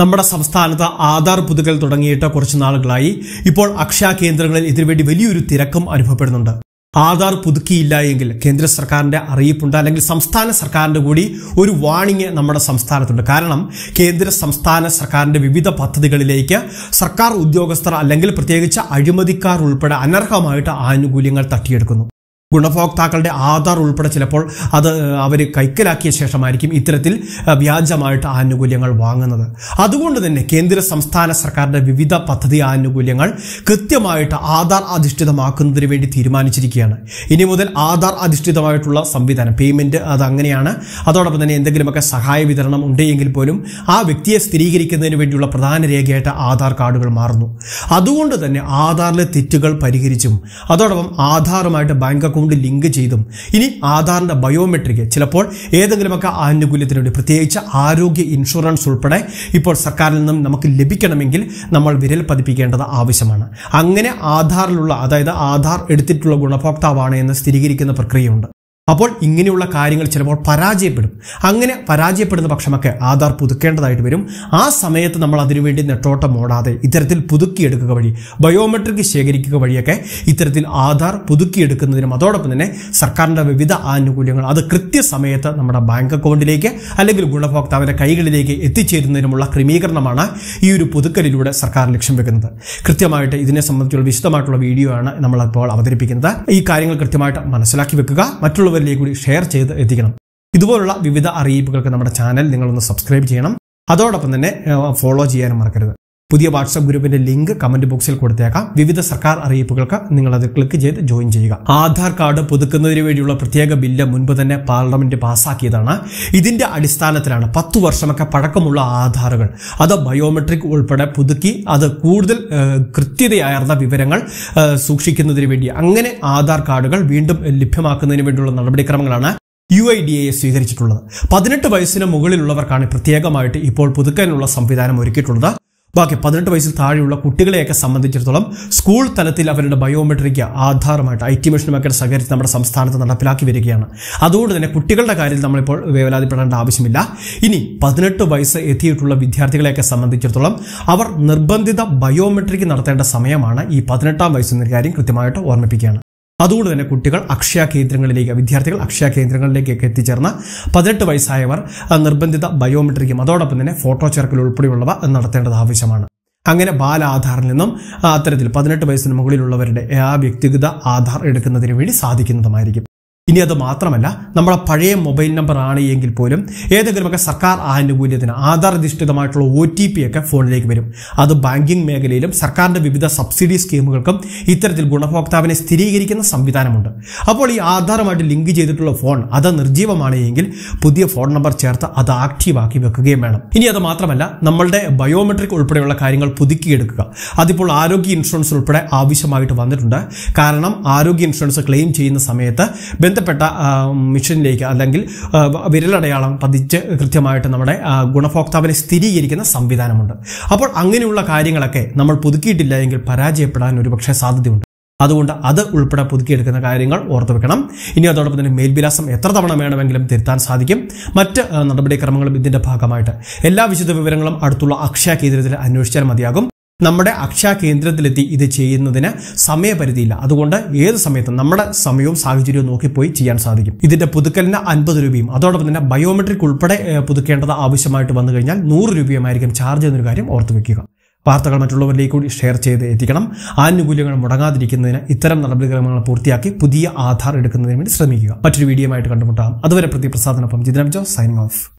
നമ്മുടെ സംസ്ഥാനത്ത് ആധാർ പുതുക്കൽ തുടങ്ങിയിട്ട് കുറച്ച് നാളുകളായി ഇപ്പോൾ അക്ഷയ കേന്ദ്രങ്ങളിൽ ഇതിനുവേണ്ടി വലിയൊരു തിരക്കും അനുഭവപ്പെടുന്നുണ്ട് ആധാർ പുതുക്കിയില്ല എങ്കിൽ കേന്ദ്ര സർക്കാരിന്റെ അറിയിപ്പുണ്ട് അല്ലെങ്കിൽ സംസ്ഥാന സർക്കാരിന്റെ കൂടി ഒരു വാണിംഗ് നമ്മുടെ സംസ്ഥാനത്തുണ്ട് കാരണം കേന്ദ്ര സംസ്ഥാന സർക്കാരിന്റെ വിവിധ പദ്ധതികളിലേക്ക് സർക്കാർ ഉദ്യോഗസ്ഥർ അല്ലെങ്കിൽ പ്രത്യേകിച്ച് അഴിമതിക്കാർ ഉൾപ്പെടെ അനർഹമായിട്ട് ആനുകൂല്യങ്ങൾ തട്ടിയെടുക്കുന്നു ഗുണഭോക്താക്കളുടെ ആധാർ ഉൾപ്പെടെ ചിലപ്പോൾ അത് അവർ കൈക്കലാക്കിയ ശേഷമായിരിക്കും ഇത്തരത്തിൽ അഹ്, വ്യാജമായിട്ട് ആനുകൂല്യങ്ങൾ വാങ്ങുന്നത് അതുകൊണ്ട് തന്നെ കേന്ദ്ര സംസ്ഥാന സർക്കാരിന്റെ വിവിധ പദ്ധതി ആനുകൂല്യങ്ങൾ കൃത്യമായിട്ട് ആധാർ അധിഷ്ഠിതമാക്കുന്നതിന് വേണ്ടി തീരുമാനിച്ചിരിക്കുകയാണ് ഇനി മുതൽ ആധാർ അധിഷ്ഠിതമായിട്ടുള്ള സംവിധാനം പേയ്മെന്റ് അത് അങ്ങനെയാണ് അതോടൊപ്പം തന്നെ എന്തെങ്കിലുമൊക്കെ സഹായ വിതരണം ഉണ്ടെങ്കിൽ പോലും ആ വ്യക്തിയെ സ്ഥിരീകരിക്കുന്നതിന് വേണ്ടിയുള്ള പ്രധാന രേഖയായിട്ട് ആധാർ കാർഡുകൾ മാറുന്നു അതുകൊണ്ട് തന്നെ ആധാറിലെ തെറ്റുകൾ പരിഹരിച്ചും അതോടൊപ്പം ആധാറുമായിട്ട് ബാങ്ക് അക്കൗണ്ട് ലിങ്ക് ചെയ്തും ഇനി ആധാറിന്റെ ബയോമെട്രിക് ചിലപ്പോൾ ഏതെങ്കിലുമൊക്കെ ആനുകൂല്യത്തിന് വേണ്ടി പ്രത്യേകിച്ച് ആരോഗ്യ ഇൻഷുറൻസ് ഉൾപ്പെടെ ഇപ്പോൾ സർക്കാരിൽ നിന്നും നമുക്ക് ലഭിക്കണമെങ്കിൽ നമ്മൾ വിരൽ പതിപ്പിക്കേണ്ടത് ആവശ്യമാണ് അങ്ങനെ ആധാറിലുള്ള അതായത് ആധാർ എടുത്തിട്ടുള്ള ഗുണഭോക്താവാണ് എന്ന് സ്ഥിരീകരിക്കുന്ന പ്രക്രിയയുണ്ട് അപ്പോൾ ഇങ്ങനെയുള്ള കാര്യങ്ങൾ ചിലപ്പോൾ പരാജയപ്പെടും അങ്ങനെ പരാജയപ്പെടുന്ന പക്ഷമൊക്കെ ആധാർ പുതുക്കേണ്ടതായിട്ട് വരും ആ സമയത്ത് നമ്മൾ അതിനുവേണ്ടി നെട്ടോട്ടം ഓടാതെ ഇത്തരത്തിൽ പുതുക്കിയെടുക്കുക വഴി ബയോമെട്രിക് ശേഖരിക്കുക വഴിയൊക്കെ ഇത്തരത്തിൽ ആധാർ പുതുക്കിയെടുക്കുന്നതിനും അതോടൊപ്പം തന്നെ സർക്കാരിന്റെ വിവിധ ആനുകൂല്യങ്ങൾ അത് കൃത്യസമയത്ത് നമ്മുടെ ബാങ്ക് അക്കൗണ്ടിലേക്ക് അല്ലെങ്കിൽ ഗുണഭോക്താവിന്റെ കൈകളിലേക്ക് എത്തിച്ചേരുന്നതിനുമുള്ള ക്രമീകരണമാണ് ഈ ഒരു പുതുക്കലിലൂടെ സർക്കാർ ലക്ഷ്യം വെക്കുന്നത് കൃത്യമായിട്ട് ഇതിനെ സംബന്ധിച്ചുള്ള വിശദമായിട്ടുള്ള വീഡിയോ ആണ് നമ്മളിപ്പോൾ അവതരിപ്പിക്കുന്നത് ഈ കാര്യങ്ങൾ കൃത്യമായിട്ട് മനസ്സിലാക്കി വെക്കുക മറ്റുള്ളവരിലേക്ക് കൂടി ഷെയർ ചെയ്ത് എത്തിക്കണം ഇതുപോലുള്ള വിവിധ അറിയിപ്പുകൾക്ക് നമ്മുടെ ചാനൽ നിങ്ങളൊന്ന് സബ്സ്ക്രൈബ് ചെയ്യണം അതോടൊപ്പം തന്നെ ഫോളോ ചെയ്യാനും മറക്കരുത് പുതിയ വാട്സ്ആപ്പ് ഗ്രൂപ്പിന്റെ ലിങ്ക് കമന്റ് ബോക്സിൽ കൊടുത്തേക്കാം വിവിധ സർക്കാർ അറിയിപ്പുകൾക്ക് നിങ്ങൾ അത് ക്ലിക്ക് ചെയ്ത് ജോയിൻ ചെയ്യുക ആധാർ കാർഡ് പുതുക്കുന്നതിന് വേണ്ടിയുള്ള പ്രത്യേക ബില്ല് മുൻപ് തന്നെ പാർലമെന്റ് പാസ്സാക്കിയതാണ് ഇതിന്റെ അടിസ്ഥാനത്തിലാണ് പത്തു വർഷമൊക്കെ പഴക്കമുള്ള ആധാറുകൾ അത് ബയോമെട്രിക് ഉൾപ്പെടെ പുതുക്കി അത് കൂടുതൽ ഏഹ്, കൃത്യതയാർന്ന വിവരങ്ങൾ ഏഹ്, സൂക്ഷിക്കുന്നതിന് വേണ്ടി അങ്ങനെ ആധാർ കാർഡുകൾ വീണ്ടും ലഭ്യമാക്കുന്നതിന് വേണ്ടിയുള്ള നടപടിക്രമങ്ങളാണ് യു ഐ ഡി എ സ്വീകരിച്ചിട്ടുള്ളത് പതിനെട്ട് വയസ്സിന് മുകളിലുള്ളവർക്കാണ് പ്രത്യേകമായിട്ട് ഇപ്പോൾ പുതുക്കാനുള്ള സംവിധാനം ഒരുക്കിയിട്ടുള്ളത് ബാക്കി പതിനെട്ട് വയസ്സിൽ താഴെയുള്ള കുട്ടികളെയൊക്കെ സംബന്ധിച്ചിടത്തോളം സ്കൂൾ തലത്തിൽ അവരുടെ ബയോമെട്രിക് ആധാറുമായിട്ട് ഐ ടി മെഷീനുമൊക്കെ സഹകരിച്ച് നമ്മുടെ സംസ്ഥാനത്ത് നടപ്പിലാക്കി വരികയാണ് അതുകൊണ്ട് തന്നെ കുട്ടികളുടെ കാര്യത്തിൽ നമ്മളിപ്പോൾ വേവലാതിപ്പെടേണ്ട ആവശ്യമില്ല ഇനി പതിനെട്ട് വയസ്സ് എത്തിയിട്ടുള്ള വിദ്യാർത്ഥികളെയൊക്കെ സംബന്ധിച്ചിടത്തോളം അവർ നിർബന്ധിത ബയോമെട്രിക് നടത്തേണ്ട സമയമാണ് ഈ പതിനെട്ടാം വയസ്സെന്ന കാര്യം കൃത്യമായിട്ട് ഓർമ്മിപ്പിക്കുകയാണ് അതുകൊണ്ട് തന്നെ കുട്ടികൾ അക്ഷയ കേന്ദ്രങ്ങളിലേക്ക് വിദ്യാർത്ഥികൾ അക്ഷയ കേന്ദ്രങ്ങളിലേക്കൊക്കെ എത്തിച്ചേർന്ന പതിനെട്ട് വയസ്സായവർ ആ, നിർബന്ധിത ബയോമെട്രിക്കും അതോടൊപ്പം തന്നെ ഫോട്ടോ ചേർക്കൽ ഉൾപ്പെടെയുള്ളവ നടത്തേണ്ടത് ആവശ്യമാണ് അങ്ങനെ ബാലാധാറിൽ നിന്നും ആ, അത്തരത്തിൽ പതിനെട്ട് വയസ്സിന് മുകളിലുള്ളവരുടെ ആ വ്യക്തിഗത ആധാർ എടുക്കുന്നതിന് വേണ്ടി സാധിക്കുന്നതുമായിരിക്കും ഇനി അത് മാത്രമല്ല നമ്മളെ പഴയ മൊബൈൽ നമ്പർ ആണ് എങ്കിൽ പോലും ഏതെങ്കിലുമൊക്കെ സർക്കാർ ആനുകൂല്യത്തിന് ആധാർ അധിഷ്ഠിതമായിട്ടുള്ള ഒ ടി പി ഒക്കെ ഫോണിലേക്ക് വരും അത് ബാങ്കിംഗ് മേഖലയിലും സർക്കാരിന്റെ വിവിധ സബ്സിഡി സ്കീമുകൾക്കും ഇത്തരത്തിൽ ഗുണഭോക്താവിനെ സ്ഥിരീകരിക്കുന്ന സംവിധാനമുണ്ട് അപ്പോൾ ഈ ആധാറുമായിട്ട് ലിങ്ക് ചെയ്തിട്ടുള്ള ഫോൺ അത് നിർജ്ജീവമാണ് എങ്കിൽ പുതിയ ഫോൺ നമ്പർ ചേർത്ത് അത് ആക്റ്റീവാക്കി വെക്കുകയും വേണം ഇനി അത് മാത്രമല്ല നമ്മളുടെ ബയോമെട്രിക് ഉൾപ്പെടെയുള്ള കാര്യങ്ങൾ പുതുക്കിയെടുക്കുക അതിപ്പോൾ ആരോഗ്യ ഇൻഷുറൻസ് ഉൾപ്പെടെ ആവശ്യമായിട്ട് വന്നിട്ടുണ്ട് കാരണം ആരോഗ്യ ഇൻഷുറൻസ് ക്ലെയിം ചെയ്യുന്ന സമയത്ത് ബന്ധപ്പെട്ട ആ, മിഷനിലേക്ക് അല്ലെങ്കിൽ ആ, വിരലടയാളം പതിച്ച് കൃത്യമായിട്ട് നമ്മുടെ ആ, ഗുണഭോക്താവിനെ സ്ഥിരീകരിക്കുന്ന സംവിധാനമുണ്ട് അപ്പോൾ അങ്ങനെയുള്ള കാര്യങ്ങളൊക്കെ നമ്മൾ പുതുക്കിയിട്ടില്ല എങ്കിൽ പരാജയപ്പെടാൻ ഒരുപക്ഷെ സാധ്യതയുണ്ട് അതുകൊണ്ട് അത് ഉൾപ്പെടെ പുതുക്കിയെടുക്കുന്ന കാര്യങ്ങൾ ഓർത്തു വെക്കണം ഇനി അതോടൊപ്പം തന്നെ മേൽവിലാസം എത്ര തവണ വേണമെങ്കിലും തിരുത്താൻ സാധിക്കും മറ്റ് ആ, നടപടിക്രമങ്ങളും ഇതിന്റെ ഭാഗമായിട്ട് എല്ലാ വിശദ വിവരങ്ങളും അടുത്തുള്ള അക്ഷയ കേന്ദ്രത്തിൽ അന്വേഷിച്ചാൽ മതിയാകും നമ്മുടെ അക്ഷയ കേന്ദ്രത്തിലെത്തി ഇത് ചെയ്യുന്നതിന് സമയപരിധിയില്ല അതുകൊണ്ട് ഏത് സമയത്തും നമ്മുടെ സമയവും സാഹചര്യവും നോക്കിപ്പോയി ചെയ്യാൻ സാധിക്കും ഇതിന്റെ പുതുക്കലിന് അൻപത് രൂപയും അതോടൊപ്പം തന്നെ ബയോമെട്രിക് ഉൾപ്പെടെ ഏഹ്, പുതുക്കേണ്ടത് ആവശ്യമായിട്ട് വന്നു കഴിഞ്ഞാൽ നൂറ് രൂപയുമായിരിക്കും ചാർജ് എന്നൊരു കാര്യം ഓർത്തു വെക്കുക വാർത്തകൾ മറ്റുള്ളവരിലേക്ക് കൂടി ഷെയർ ചെയ്ത് എത്തിക്കണം ആനുകൂല്യങ്ങൾ മുടങ്ങാതിരിക്കുന്നതിന് ഇത്തരം നടപടിക്രമങ്ങൾ പൂർത്തിയാക്കി പുതിയ ആധാർ എടുക്കുന്നതിന് വേണ്ടി ശ്രമിക്കുക മറ്റൊരു വീഡിയോയുമായിട്ട് കണ്ടുമുട്ടാം അതുവരെ പ്രതിപ്രസാദനൊപ്പം ജിതനം ജോ സൈനിങ് ഓഫ്